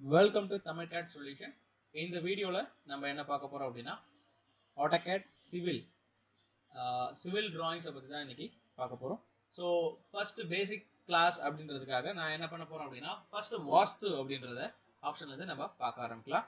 welcome to Tamil CAD solution இந்த வீடியோவில் நம்ம என்ன பார்க்க போகிறோம் அப்படின்னா ஆட்டோகேட் சிவில் சிவில் டிராயிங்ஸை பற்றி தான் இன்னைக்கு பார்க்க போகிறோம் ஸோ ஃபர்ஸ்ட் பேசிக் கிளாஸ் அப்படின்றதுக்காக நான் என்ன பண்ண போகிறோம் அப்படின்னா ஃபர்ஸ்ட் வாஸ்து அப்படின்றத ஆப்ஷன்ல இருந்து நம்ம பார்க்க ஆரம்பிக்கலாம்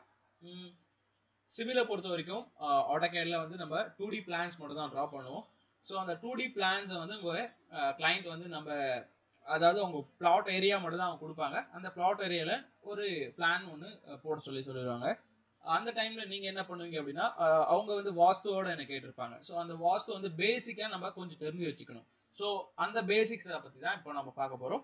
சிவிலை பொறுத்த வரைக்கும் ஆட்டோகேட்ல வந்து நம்ம டூ டி பிளான்ஸ் மட்டும் தான் ட்ரா பண்ணுவோம் ஸோ அந்த டூ டி பிளான்ஸை வந்து உங்கள் கிளைண்ட் வந்து நம்ம அதாவது அவங்க பிளாட் ஏரியா மட்டும் தான் அவங்க கொடுப்பாங்க அந்த பிளாட் ஏரியால ஒரு பிளான் ஒன்று போட சொல்லி சொல்லிடுவாங்க அந்த டைம்ல நீங்க என்ன பண்ணுவீங்க அப்படின்னா அவங்க வந்து வாஸ்துவோட என்ன கேட்டிருப்பாங்க ஸோ அந்த வாஸ்து வந்து பேசிக்கா நம்ம கொஞ்சம் தெரிஞ்சு வச்சுக்கணும் ஸோ அந்த பேசிக்ஸை பத்தி தான் இப்போ நம்ம பார்க்க போறோம்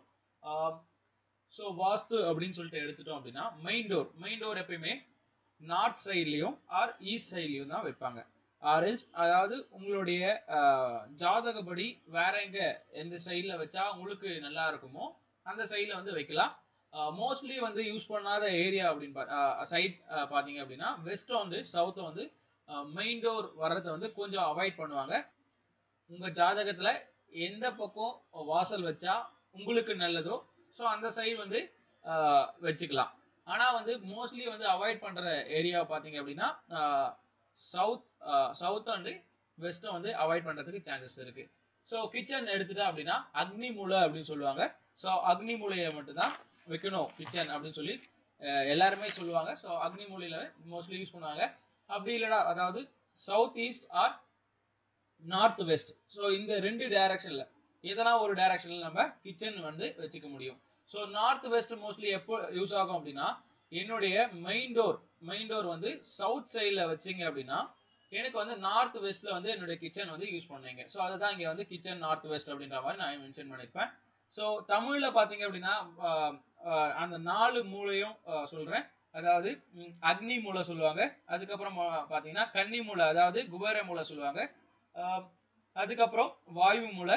ஸோ வாஸ்து அப்படின்னு சொல்லிட்டு எடுத்துட்டோம் அப்படின்னா மெயின் டோர் மெயின் டோர் எப்பயுமே நார்த் சைட்லயும் ஆர் ஈஸ்ட் சைட்லயும் தான் வைப்பாங்க ஆர்எல்ஸ் அதாவது உங்களுடைய ஜாதகப்படி வேற எங்க எந்த சைட்ல வச்சா உங்களுக்கு நல்லா இருக்குமோ அந்த சைட்ல வந்து வைக்கலாம் மோஸ்ட்லி வந்து யூஸ் பண்ணாத ஏரியா அப்படின்னு சைட் பாத்தீங்க அப்படின்னா வெஸ்ட் வந்து சவுத் வந்து மெயின் டோர் வர்றதை வந்து கொஞ்சம் அவாய்ட் பண்ணுவாங்க உங்க ஜாதகத்துல எந்த பக்கம் வாசல் வச்சா உங்களுக்கு நல்லதோ ஸோ அந்த சைடு வந்து வச்சுக்கலாம் ஆனா வந்து மோஸ்ட்லி வந்து அவாய்ட் பண்ற ஏரியா பாத்தீங்க அப்படின்னா சவுத் சவுத் அண்டு வெஸ்ட்டை வந்து அவாய்ட் பண்றதுக்கு சான்சஸ் இருக்கு ஸோ கிச்சன் எடுத்துட்டா அப்படின்னா அக்னி மூலை அப்படின்னு சொல்லுவாங்க ஸோ அக்னி மூலையை மட்டும்தான் வைக்கணும் கிச்சன் அப்படின்னு சொல்லி எல்லாருமே சொல்லுவாங்க ஸோ அக்னி மூலையில மோஸ்ட்லி யூஸ் பண்ணுவாங்க அப்படி இல்லடா அதாவது south east or north west so இந்த ரெண்டு டைரக்ஷன்ல எதனா ஒரு டைரக்ஷன்ல நம்ம கிச்சன் வந்து வச்சுக்க முடியும் ஸோ நார்த் வெஸ்ட் மோஸ்ட்லி எப்போ யூஸ் ஆகும் அப்படின்னா என்னுடைய மெயின் டோர் மெயின் டோர் வந்து சவுத் சைடில் வச்சிங்க அப்படின்னா எனக்கு வந்து நார்த் வெஸ்ட்ல வந்து என்னுடைய கிச்சன் வந்து யூஸ் பண்ணுவீங்க ஸோ அதுதான் இங்கே வந்து கிச்சன் நார்த் வெஸ்ட் அப்படின்ற மாதிரி நான் மென்ஷன் பண்ணியிருப்பேன் ஸோ தமிழ்ல பார்த்தீங்க அப்படின்னா அந்த நாலு மூலையும் சொல்றேன் அதாவது அக்னி மூலை சொல்லுவாங்க அதுக்கப்புறம் பார்த்தீங்கன்னா கன்னி மூலை அதாவது குபேர மூலை சொல்லுவாங்க அதுக்கப்புறம் வாயு மூலை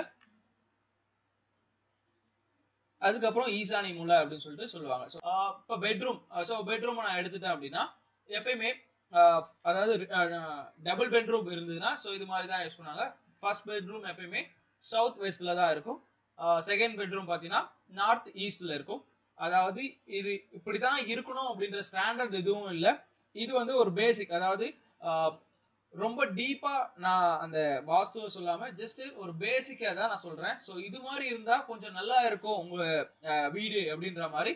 அதுக்கப்புறம் ஈசானி மூலை அப்படின்னு சொல்லிட்டு சொல்லுவாங்க ஸோ இப்போ பெட்ரூம் ஸோ பெட்ரூம் நான் எடுத்துட்டேன் அப்படின்னா எப்பயுமே அதாவது டபுள் பெட்ரூம் இருந்ததுன்னா ஸோ இது மாதிரி தான் யூஸ் பண்ணாங்க ஃபர்ஸ்ட் பெட்ரூம் எப்பயுமே சவுத் வெஸ்ட்ல தான் இருக்கும் செகண்ட் பெட்ரூம் பார்த்தீங்கன்னா நார்த் ஈஸ்ட்ல இருக்கும் அதாவது இது இப்படிதான் இருக்கணும் அப்படின்ற ஸ்டாண்டர்ட் எதுவும் இல்லை இது வந்து ஒரு பேசிக் அதாவது ரொம்ப டீப்பா நான் அந்த வாஸ்துவை சொல்லாம ஜஸ்ட் ஒரு பேசிக்கா தான் நான் சொல்றேன் ஸோ இது மாதிரி இருந்தா கொஞ்சம் நல்லா இருக்கும் உங்க வீடு அப்படின்ற மாதிரி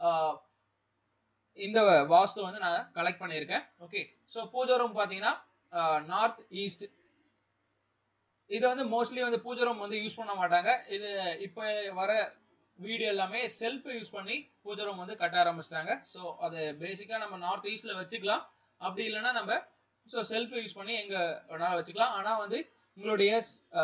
இந்த வாஸ்து வந்து நான் கலெக்ட் பண்ணியிருக்கேன் ஓகே ஸோ பூஜை ரூம் பார்த்தீங்கன்னா நார்த் ஈஸ்ட் இது வந்து மோஸ்ட்லி வந்து பூஜை ரூம் வந்து யூஸ் பண்ண மாட்டாங்க இது இப்போ வர வீடு எல்லாமே செல்ஃப் யூஸ் பண்ணி பூஜை ரூம் வந்து கட்ட ஆரம்பிச்சிட்டாங்க ஸோ அது பேசிக்காக நம்ம நார்த் ஈஸ்ட்ல வச்சுக்கலாம் அப்படி இல்லைன்னா நம்ம ஸோ செல்ஃப் யூஸ் பண்ணி எங்க வேணாலும் வச்சுக்கலாம் ஆனால் வந்து உங்களுடைய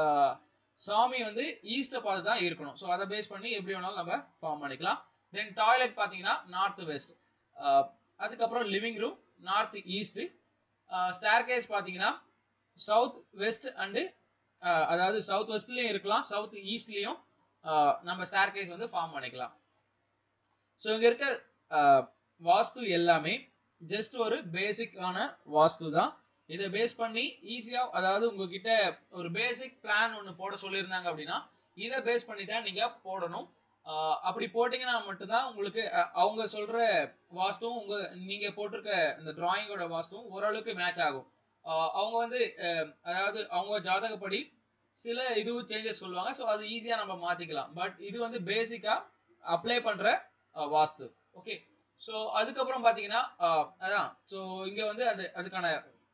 சாமி வந்து ஈஸ்ட்டை பார்த்து தான் இருக்கணும் ஸோ அதை பேஸ் பண்ணி எப்படி வேணாலும் நம்ம ஃபார்ம் பண்ணிக்கலாம் தென் டாய்லெட் பார்த்தீங்கன்னா நார்த் வெஸ்ட் அதுக்கப்புறம் living room north east staircase பார்த்தீங்கன்னா சவுத் வெஸ்ட் அண்டு அதாவது சவுத் வெஸ்ட்லயும் இருக்கலாம் சவுத் ஈஸ்ட்லயும் நம்ம ஸ்டார் கேஸ் வந்து ஃபார்ம் பண்ணிக்கலாம் ஸோ இங்க இருக்க வாஸ்து எல்லாமே ஜஸ்ட் ஒரு பேசிக்கான வாஸ்து தான் இதை பேஸ் பண்ணி ஈஸியா அதாவது உங்ககிட்ட ஒரு பேசிக் பிளான் ஒன்று போட சொல்லியிருந்தாங்க அப்படின்னா இதை பேஸ் பண்ணி தான் நீங்க போடணும் அப்படி போட்டீங்கன்னா மட்டும்தான் உங்களுக்கு அவங்க சொல்ற வாஸ்துவும் உங்க நீங்க போட்டிருக்க இந்த டிராயிங்கோட வாஸ்துவும் ஓரளவுக்கு மேட்ச் ஆகும் அவங்க வந்து அதாவது அவங்க ஜாதகப்படி சில இது சேஞ்சஸ் சொல்லுவாங்க ஸோ அது ஈஸியா நம்ம மாத்திக்கலாம் பட் இது வந்து பேசிக்கா அப்ளை பண்ற வாஸ்து ஓகே ஸோ அதுக்கப்புறம் பாத்தீங்கன்னா அதான் ஸோ இங்க வந்து அது அதுக்கான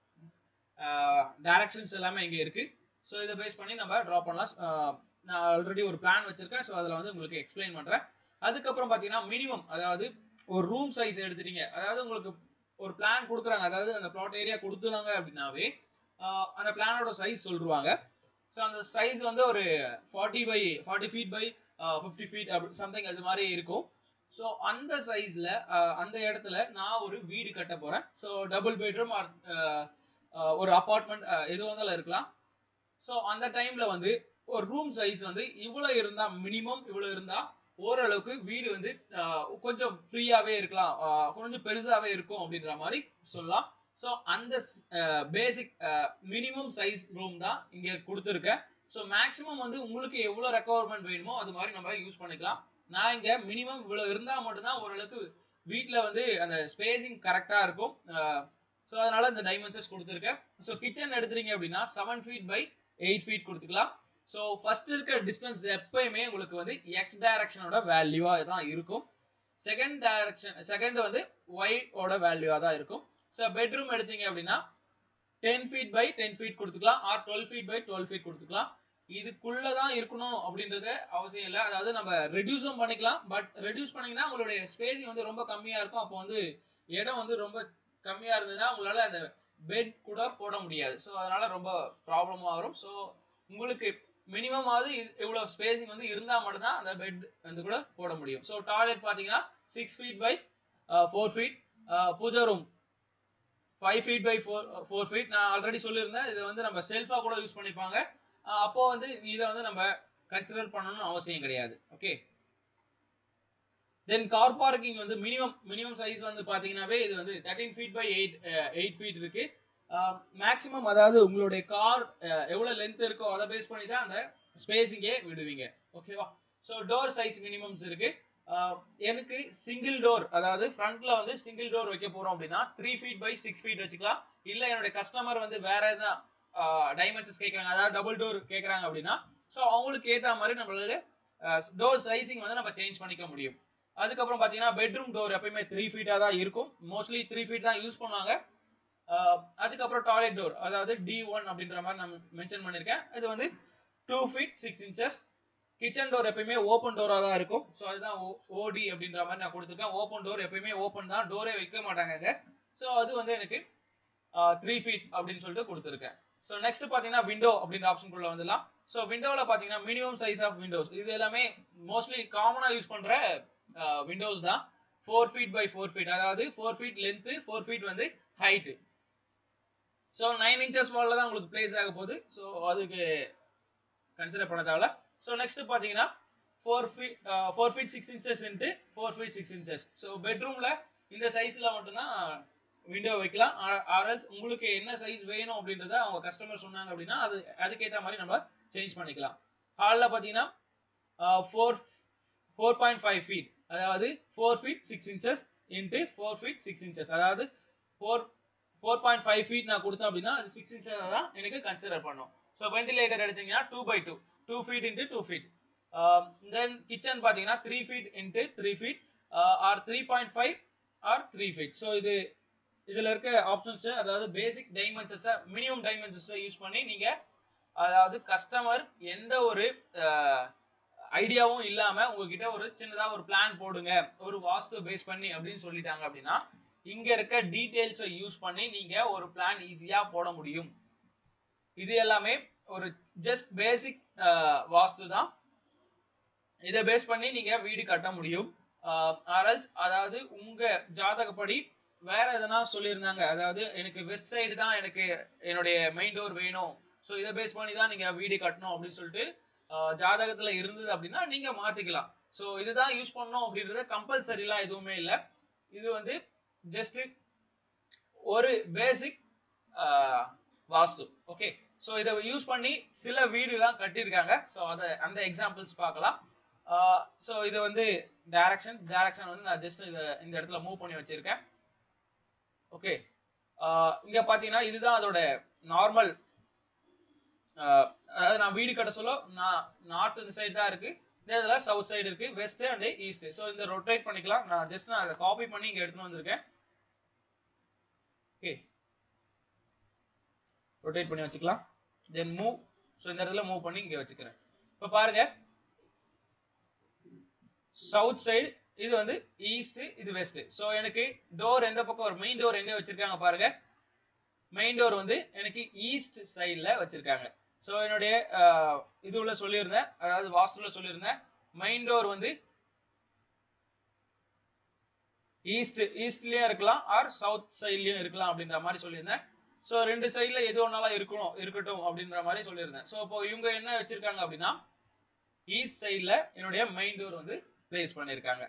டைரக்ஷன்ஸ் எல்லாமே இங்க இருக்கு ஸோ இதை பேஸ் பண்ணி நம்ம ட்ரா பண்ணலாம் நான் ஆல்ரெடி ஒரு பிளான் வச்சிருக்கேன் ஸோ அதில் வந்து உங்களுக்கு எக்ஸ்பிளைன் பண்றேன் அதுக்கப்புறம் பாத்தீங்கன்னா மினிமம் அதாவது ஒரு ரூம் சைஸ் எடுத்துட்டீங்க அதாவது உங்களுக்கு ஒரு பிளான் கொடுக்குறாங்க அதாவது அந்த பிளாட் ஏரியா கொடுத்துறாங்க அப்படின்னாவே அந்த பிளானோட சைஸ் சொல்லிடுவாங்க ஸோ அந்த சைஸ் வந்து ஒரு forty by forty feet by fifty feet அப்படி சம்திங் அது மாதிரி இருக்கும் ஸோ அந்த சைஸ்ல அந்த இடத்துல நான் ஒரு வீடு கட்ட போறேன் ஸோ டபுள் பெட்ரூம் ஒரு அப்பார்ட்மெண்ட் எது வந்தாலும் இருக்கலாம் ஸோ அந்த டைம்ல வந்து ஒரு ரூம் சைஸ் வந்து இவ்வளவு இருந்தா மினிமம் இவ்வளவு இருந்தா ஓரளவுக்கு வீடு வந்து கொஞ்சம் ஃப்ரீயாவே இருக்கலாம் கொஞ்சம் பெருசாவே இருக்கும் அப்படின்ற மாதிரி சொல்லலாம் ஸோ அந்த பேசிக் மினிமம் சைஸ் ரூம் தான் இங்க கொடுத்துருக்கேன் ஸோ மேக்ஸிமம் வந்து உங்களுக்கு எவ்வளோ ரெக்குவயர்மெண்ட் வேணுமோ அது மாதிரி நம்ம யூஸ் பண்ணிக்கலாம் நான் இங்க மினிமம் இவ்வளவு இருந்தா மட்டும்தான் ஓரளவுக்கு வீட்ல வந்து அந்த ஸ்பேசிங் கரெக்டா இருக்கும் ஸோ அதனால இந்த டைமென்ஷன்ஸ் கொடுத்துருக்கேன் ஸோ கிச்சன் எடுத்துறீங்க அப்படின்னா seven feet by eight feet கொடுத்துக்கலாம் ஸோ ஃபர்ஸ்ட் இருக்க டிஸ்டன்ஸ் எப்பயுமே உங்களுக்கு வந்து எக்ஸ் டைரக்ஷனோட வேல்யூவா தான் இருக்கும் செகண்ட் டைரக்ஷன் செகண்ட் வந்து ஒய் ஓட வேல்யூவா தான் இருக்கும் ஸோ பெட்ரூம் எடுத்தீங்க அப்படின்னா ten feet by ten feet கொடுத்துக்கலாம் or twelve feet by twelve feet கொடுத்துக்கலாம் இதுக்குள்ளதான் இருக்கணும் அப்படின்றது அவசியம் இல்லை அதாவது நம்ம ரெடியூஸும் பண்ணிக்கலாம் பட் ரெடியூஸ் பண்ணீங்கன்னா உங்களுடைய ஸ்பேசிங் வந்து ரொம்ப கம்மியா இருக்கும் அப்போ வந்து இடம் வந்து ரொம்ப கம்மியா இருந்ததுன்னா உங்களால அந்த பெட் கூட போட முடியாது ஸோ அதனால ரொம்ப ப்ராப்ளமா வரும் ஸோ உங்களுக்கு மினிமம் ஆகுது இவ்வளவு ஸ்பேசிங் வந்து இருந்தா மட்டும்தான் அந்த பெட் வந்து கூட போட முடியும் ஸோ டாய்லெட் பாத்தீங்கன்னா six feet by four feet puja room five feet by four four feet நான் ஆல்ரெடி சொல்லியிருந்தேன் இதை வந்து நம்ம செல்ஃபா கூட யூஸ் பண்ணிப்பாங்க அப்போ வந்து இதை வந்து நம்ம கன்சிடர் பண்ணணும்னு அவசியம் கிடையாது ஓகே தென் கார் பார்க்கிங் வந்து மினிமம் மினிமம் சைஸ் வந்து பாத்தீங்கன்னாவே இது வந்து thirteen feet by eight eight feet இருக்கு மேக்ஸிமம் அதாவது உங்களுடைய கார் எவ்வளவு லென்த் இருக்கோ அதை பேஸ் பண்ணி தான் அந்த ஸ்பேசிங்கே விடுவீங்க ஓகேவா ஸோ டோர் சைஸ் மினிமம்ஸ் இருக்கு எனக்கு சிங்கிள் டோர் அதாவது ஃப்ரண்ட்ல வந்து சிங்கிள் டோர் வைக்க போறோம் அப்படின்னா three feet by six feet வச்சுக்கலாம் இல்ல என்னுடைய கஸ்டமர் வந்து வேற எதாவது டைமென்ஷன்ஸ் கேட்கறாங்க அதாவது டபுள் டோர் கேட்கறாங்க அப்படின்னா ஸோ அவங்களுக்கு ஏத்த மாதிரி நம்மளோட டோர் சைசிங் வந்து நம்ம சேஞ்ச் பண்ணிக்க முடியும் அதுக்கப்புறம் பாத்தீங்கன்னா பெட்ரூம் டோர் எப்பயுமே த்ரீ ஃபீட்டா தான் இருக்கும் மோஸ்ட்லி த்ரீ ஃபீட் தான் யூஸ் பண்ணுவாங்க அதுக்கப்புறம் டாய்லெட் டோர் அதாவது டி ஒன் அப்படின்ற மாதிரி நான் மென்ஷன் பண்ணிருக்கேன் இது வந்து two feet six inches kitchen door எப்பயுமே ஓப்பன் டோரா தான் இருக்கும் ஸோ அதுதான் ஓடி அப்படின்ற மாதிரி நான் கொடுத்துருக்கேன் ஓப்பன் டோர் எப்பயுமே ஓப்பன் தான் டோரே வைக்க மாட்டாங்க ஸோ அது வந்து எனக்கு த்ரீ ஃபீட் அப்படின்னு சொல்லிட்டு கொடுத்துருக்கேன் ஸோ நெக்ஸ்ட் பார்த்தீங்கன்னா விண்டோ அப்படின்ற ஆப்ஷனுக்குள்ள வந்துடலாம் ஸோ விண்டோவில் பார்த்தீங்கன்னா மினிமம் சைஸ் ஆஃப் விண்டோஸ் இது எல்லாமே மோஸ்ட்லி காமனாக யூஸ் பண்ணுற விண்டோஸ் தான் four feet by four feet அதாவது four feet length four feet வந்து ஹைட்டு ஸோ நைன் இன்ச்சஸ் வாலில் தான் உங்களுக்கு பிளேஸ் ஆக போகுது ஸோ அதுக்கு கன்சிடர் பண்ண தேவையில்ல ஸோ நெக்ஸ்ட் பார்த்தீங்கன்னா four feet four feet six inches into four feet six inches so பெட்ரூமில் இந்த சைஸில் மட்டும்தான் விண்டோ வைக்கலாம் ஆர்எல்ஸ் உங்களுக்கு என்ன சைஸ் வேணும் அப்படின்றத அவங்க கஸ்டமர் சொன்னாங்க அப்படின்னா அது அதுக்கேற்ற மாதிரி நம்ம சேஞ்ச் பண்ணிக்கலாம் ஹாலில் பார்த்தீங்கன்னா four four point five feet அதாவது four feet six inches into four feet six inches அதாவது four four point five feet நான் கொடுத்தேன் அப்படின்னா அது சிக்ஸ் இன்ச்சஸ் தான் எனக்கு கன்சிடர் பண்ணும் ஸோ வென்டிலேட்டர் எடுத்தீங்கன்னா two by two two feet into two feet then kitchen பார்த்தீங்கன்னா three feet into three feet or three point five or three feet so இது இதுல இருக்க ஆப்ஷன்ஸ் அதாவது basic dimensions minimum dimensions use பண்ணி நீங்க அதாவது customer எந்த ஒரு ஐடியாவும் இல்லாம உங்ககிட்ட ஒரு சின்னதா ஒரு பிளான் போடுங்க ஒரு வாஸ்து பேஸ் பண்ணி அப்படின்னு சொல்லிட்டாங்க அப்படின்னா இங்க இருக்க டீடைல்ஸை யூஸ் பண்ணி நீங்க ஒரு பிளான் ஈஸியா போட முடியும் இது எல்லாமே ஒரு ஜஸ்ட் பேசிக் வாஸ்து தான் இதை பேஸ் பண்ணி நீங்க வீடு கட்ட முடியும் ஆர்எல்ஸ் அதாவது உங்க ஜாதகப்படி வேற எதனா சொல்லியிருந்தாங்க அதாவது எனக்கு வெஸ்ட் சைடு தான் எனக்கு என்னுடைய மெயின் டோர் வேணும் ஸோ இதை பேஸ் பண்ணி தான் நீங்க வீடு கட்டணும் அப்படின்னு சொல்லிட்டு ஜாதகத்துல இருந்தது அப்படின்னா நீங்க மாத்திக்கலாம் ஸோ இதுதான் யூஸ் பண்ணணும் அப்படின்றது கம்பல்சரிலாம் எதுவுமே இல்லை இது வந்து ஜஸ்ட் ஒரு பேசிக் வாஸ்து ஓகே ஸோ இதை யூஸ் பண்ணி சில வீடுலாம் கட்டியிருக்காங்க ஸோ அதை அந்த எக்ஸாம்பிள்ஸ் பார்க்கலாம் ஸோ இது வந்து டைரக்ஷன் டைரக்ஷன் வந்து நான் ஜஸ்ட் இதை இந்த இடத்துல மூவ் பண்ணி வச்சிருக்கேன் ஓகே இங்க பாத்தீங்கன்னா இதுதான் அதோட நார்மல் அதாவது நான் வீடு கட்ட சொல்ல நான் நார்த் இந்த சைடு தான் இருக்கு இந்த இதுல சவுத் சைடு இருக்கு வெஸ்ட் அண்ட் ஈஸ்ட் ஸோ இந்த ரொட்டேட் பண்ணிக்கலாம் நான் ஜஸ்ட் நான் அதை காப்பி பண்ணி இங்க எடுத்துட்டு வந்திருக்கேன் ஓகே ரொட்டேட் பண்ணி வச்சுக்கலாம் தென் மூவ் ஸோ இந்த இடத்துல மூவ் பண்ணி இங்க வச்சுக்கிறேன் இப்போ பாருங்க சவுத் சைடு இது வந்து ஈஸ்ட் இது வெஸ்ட் ஸோ எனக்கு டோர் எந்த பக்கம் ஒரு மெயின் டோர் எங்க வச்சிருக்காங்க பாருங்க மெயின் டோர் வந்து எனக்கு ஈஸ்ட் சைடில் வச்சிருக்காங்க ஸோ என்னுடைய இதுல சொல்லியிருந்தேன் அதாவது வாஸ்துல சொல்லியிருந்தேன் மெயின் டோர் வந்து ஈஸ்ட் ஈஸ்ட்லயும் இருக்கலாம் ஆர் சவுத் சைட்லயும் இருக்கலாம் அப்படின்ற மாதிரி சொல்லியிருந்தேன் ஸோ ரெண்டு சைட்ல எது ஒன்னாலும் இருக்கணும் இருக்கட்டும் அப்படின்ற மாதிரி சொல்லியிருந்தேன் ஸோ இப்போ இவங்க என்ன வச்சிருக்காங்க அப்படின்னா ஈஸ்ட் சைட்ல என்னுடைய மெயின் டோர் வந்து பிளேஸ் பண்ணியிருக்காங்க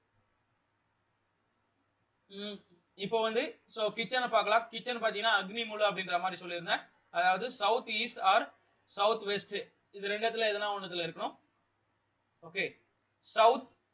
இப்போ வந்து ஸோ கிச்சனை பார்க்கலாம் கிச்சன் பார்த்தீங்கன்னா அக்னி மூலை அப்படின்ற மாதிரி சொல்லியிருந்தேன் அதாவது south east or south west இது ரெண்டுத்துல எதனா ஒன்றுத்துல இருக்கணும் ஓகே சவுத்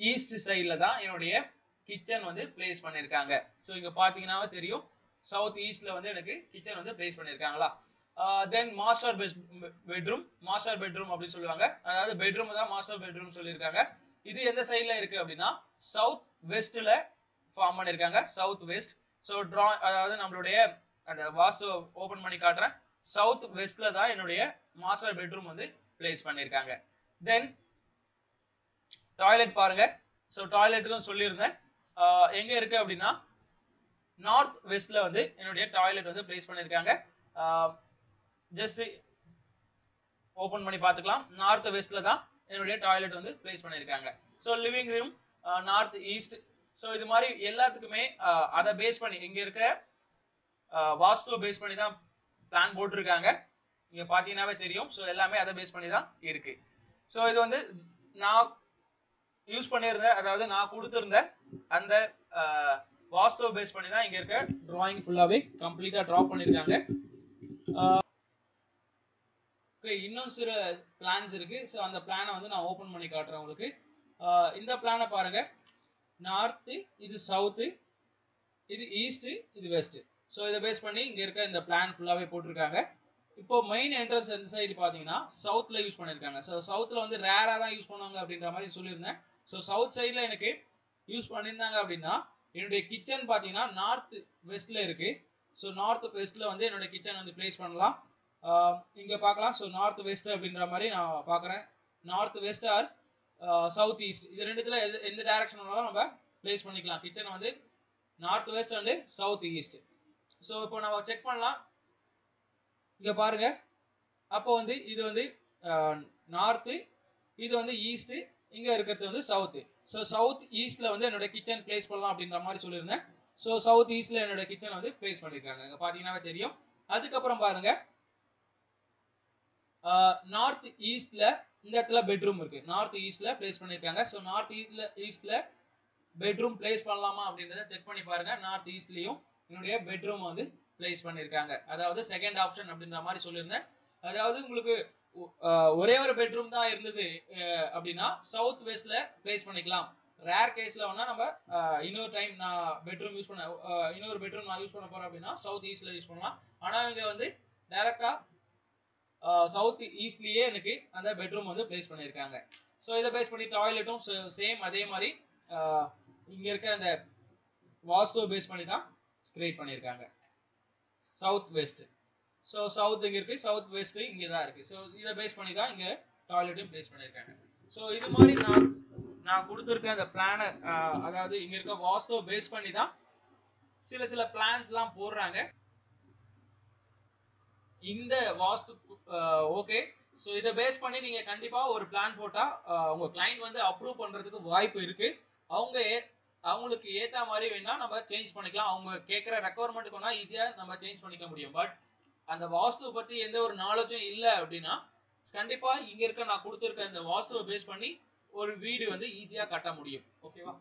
ஈஸ்ட் சைட்ல தான் என்னுடைய கிச்சன் வந்து பிளேஸ் பண்ணிருக்காங்க ஸோ இங்க பாத்தீங்கன்னாவே தெரியும் சவுத் ஈஸ்ட்ல வந்து எனக்கு கிச்சன் வந்து பிளேஸ் பண்ணிருக்காங்களா then master bedroom master bedroom அப்படின்னு சொல்லுவாங்க அதாவது பெட்ரூம் தான் மாஸ்டர் பெட்ரூம் சொல்லியிருக்காங்க இது எந்த சைட்ல இருக்கு அப்படின்னா சவுத் வெஸ்ட்ல ஃபார்ம் பண்ணிருக்காங்க சவுத் வெஸ்ட் ஸோ ட்ரா அதாவது நம்மளுடைய அந்த வாஸ்து ஓபன் பண்ணி காட்டுறேன் சவுத் வெஸ்ட்ல தான் என்னுடைய மாஸ்டர் பெட்ரூம் வந்து பிளேஸ் பண்ணிருக்காங்க தென் டாய்லெட் பாருங்க ஸோ டாய்லெட்டுக்கும் சொல்லியிருந்தேன் ஆஹ் எங்க இருக்கு அப்படின்னா நார்த் வெஸ்ட்ல வந்து என்னுடைய டாய்லெட் வந்து பிளேஸ் பண்ணிருக்காங்க ஜஸ்ட் ஓபன் பண்ணி பார்த்துக்கலாம் நார்த் வெஸ்ட்ல தான் என்னுடைய டாய்லெட் வந்து பிளேஸ் பண்ணிருக்காங்க so living room north east so இது மாதிரி எல்லாத்துக்குமே ஆஹ் அதை பேஸ் பண்ணி இங்க இருக்க வாஸ்து பேஸ் பண்ணி தான் பிளான் போட்டிருக்காங்க இங்க பாத்தீங்கன்னாவே தெரியும் ஸோ எல்லாமே அதை பேஸ் பண்ணி தான் இருக்கு ஸோ இது வந்து நான் யூஸ் பண்ணியிருந்த அதாவது நான் கொடுத்திருந்த அந்த வாஸ்து பேஸ் பண்ணி தான் இங்க இருக்க டிராயிங் ஃபுல்லாவே கம்ப்ளீட்டா டிரா பண்ணிருக்காங்க ஓகே இன்னும் சில பிளான்ஸ் இருக்கு ஸோ அந்த பிளானை வந்து நான் ஓபன் பண்ணி காட்டுறேன் உங்களுக்கு ஆஹ் இந்த பிளானை பாருங்க நார்த்து இது சவுத்து இது ஈஸ்ட் இது வெஸ்ட் ஸோ இதை பேஸ் பண்ணி இங்க இருக்க இந்த பிளான் ஃபுல்லாவே போட்டிருக்காங்க இப்போ மெயின் என்ட்ரன்ஸ் இந்த சைடு பாத்தீங்கன்னா சவுத்ல யூஸ் பண்ணிருக்காங்க ஸோ சவுத்ல வந்து ரேரா தான் யூஸ் பண்ணுவாங்க அப்படின்ற மாதிரி சொல்லியிருந்தேன் ஸோ சவுத் சைட்ல எனக்கு யூஸ் பண்ணியிருந்தாங்க அப்படின்னா என்னுடைய கிச்சன் பாத்தீங்கன்னா நார்த் வெஸ்ட்ல இருக்கு ஸோ நார்த் வெஸ்ட்ல வந்து என்னோட கிச்சன் வந்து பிளேஸ் பண்ணலாம் ஆஹ் இங்க பார்க்கலாம் ஸோ நார்த் வெஸ்ட் அப்படின்ற மாதிரி நான் பார்க்குறேன் north west or south east இது ரெண்டுத்துல எது எந்த டைரக்ஷன் வேணாலும் நம்ம பிளேஸ் பண்ணிக்கலாம் கிச்சனை வந்து north west and south east so இப்போ நம்ம செக் பண்ணலாம் இங்க பாருங்க அப்போ வந்து இது வந்து நார்த்து இது வந்து ஈஸ்ட் இங்க இருக்கிறது வந்து சவுத் ஸோ சவுத் ஈஸ்ட்ல வந்து என்னோட கிச்சன் பிளேஸ் பண்ணலாம் அப்படின்ற மாதிரி சொல்லியிருந்தேன் ஸோ சவுத் ஈஸ்ட்ல என்னோட கிச்சன் வந்து பிளேஸ் பண்ணிருக்காங்க இங்க பாத்தீங்கன்னாவே தெரியும் அதுக்கப்புறம் பாருங்க நார்த் ஈஸ்ட்ல இந்த இடத்துல பெட்ரூம் இருக்கு நார்த் ஈஸ்ட்ல பிளேஸ் பண்ணிருக்காங்க ஸோ நார்த் ஈஸ்ட்ல ஈஸ்ட்ல பெட்ரூம் பிளேஸ் பண்ணலாமா அப்படின்றத செக் பண்ணி பாருங்க நார்த் ஈஸ்ட்லயும் என்னுடைய பெட்ரூம் வந்து பிளேஸ் பண்ணிருக்காங்க அதாவது செகண்ட் ஆப்ஷன் அப்படின்ற மாதிரி சொல்லியிருந்தேன் அதாவது உங்களுக்கு ஒரே ஒரு பெட்ரூம் தான் இருந்தது அப்படின்னா சவுத் வெஸ்ட்ல பிளேஸ் பண்ணிக்கலாம் ரேர் கேஸ்ல வேணா நம்ம இன்னொரு டைம் நான் பெட்ரூம் யூஸ் பண்ண இன்னொரு பெட்ரூம் நான் யூஸ் பண்ண போறேன் அப்படின்னா சவுத் ஈஸ்ட்ல யூஸ் பண்ணலாம் ஆனா இங்க வந்து டைரக்டா சவுத் ஈஸ்ட்லயே எனக்கு அந்த பெட்ரூம் வந்து பிளேஸ் பண்ணிருக்காங்க ஸோ இதை பேஸ் பண்ணி டாய்லெட்டும் சேம் அதே மாதிரி இங்க இருக்க அந்த வாஸ்து பேஸ் பண்ணி தான் கிரியேட் பண்ணியிருக்காங்க சவுத் வெஸ்ட் ஸோ சவுத் இங்க இருக்கு சவுத் வெஸ்ட் இங்க தான் இருக்கு ஸோ இதை பேஸ் பண்ணி தான் இங்க டாய்லெட்டும் பிளேஸ் பண்ணியிருக்காங்க ஸோ இது மாதிரி நான் நான் கொடுத்துருக்க அந்த பிளானை அதாவது இங்க இருக்க வாஸ்து பேஸ் பண்ணி தான் சில சில பிளான்ஸ் எல்லாம் போடுறாங்க இந்த வாஸ்து ஓகே ஸோ இதை பேஸ் பண்ணி நீங்க கண்டிப்பா ஒரு பிளான் போட்டா உங்க கிளைண்ட் வந்து அப்ரூவ் பண்றதுக்கு வாய்ப்பு இருக்கு அவங்க அவங்களுக்கு ஏத்த மாதிரி வேணா நம்ம சேஞ்ச் பண்ணிக்கலாம் அவங்க கேட்கிற ரெக்குவயர்மெண்ட்டுக்கு வேணா ஈஸியா நம்ம சேஞ்ச் பண்ணிக்க முடியும் பட் அந்த வாஸ்து பத்தி எந்த ஒரு நாலேஜும் இல்லை அப்படின்னா கண்டிப்பா இங்க இருக்க நான் கொடுத்துருக்க இந்த வாஸ்துவை பேஸ் பண்ணி ஒரு வீடு வந்து ஈஸியா கட்ட முடியும் ஓகேவா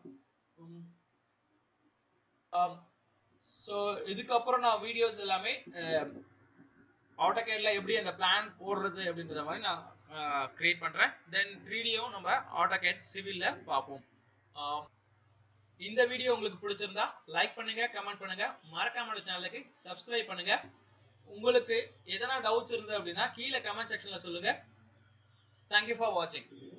ஸோ இதுக்கப்புறம் நான் வீடியோஸ் எல்லாமே ஆட்டோகேட்ல எப்படி அந்த பிளான் போடுறது அப்படின்றத மாதிரி நான் கிரியேட் பண்றேன் தென் த்ரீடியும் நம்ம ஆட்டோகேட் சிவில்ல பார்ப்போம் இந்த வீடியோ உங்களுக்கு பிடிச்சிருந்தா லைக் பண்ணுங்க கமெண்ட் பண்ணுங்க மறக்காம சேனலுக்கு சப்ஸ்கிரைப் பண்ணுங்க உங்களுக்கு எதனா டவுட்ஸ் இருந்தது அப்படின்னா கீழே கமெண்ட் செக்ஷன்ல சொல்லுங்க தேங்க்யூ ஃபார் வாட்சிங்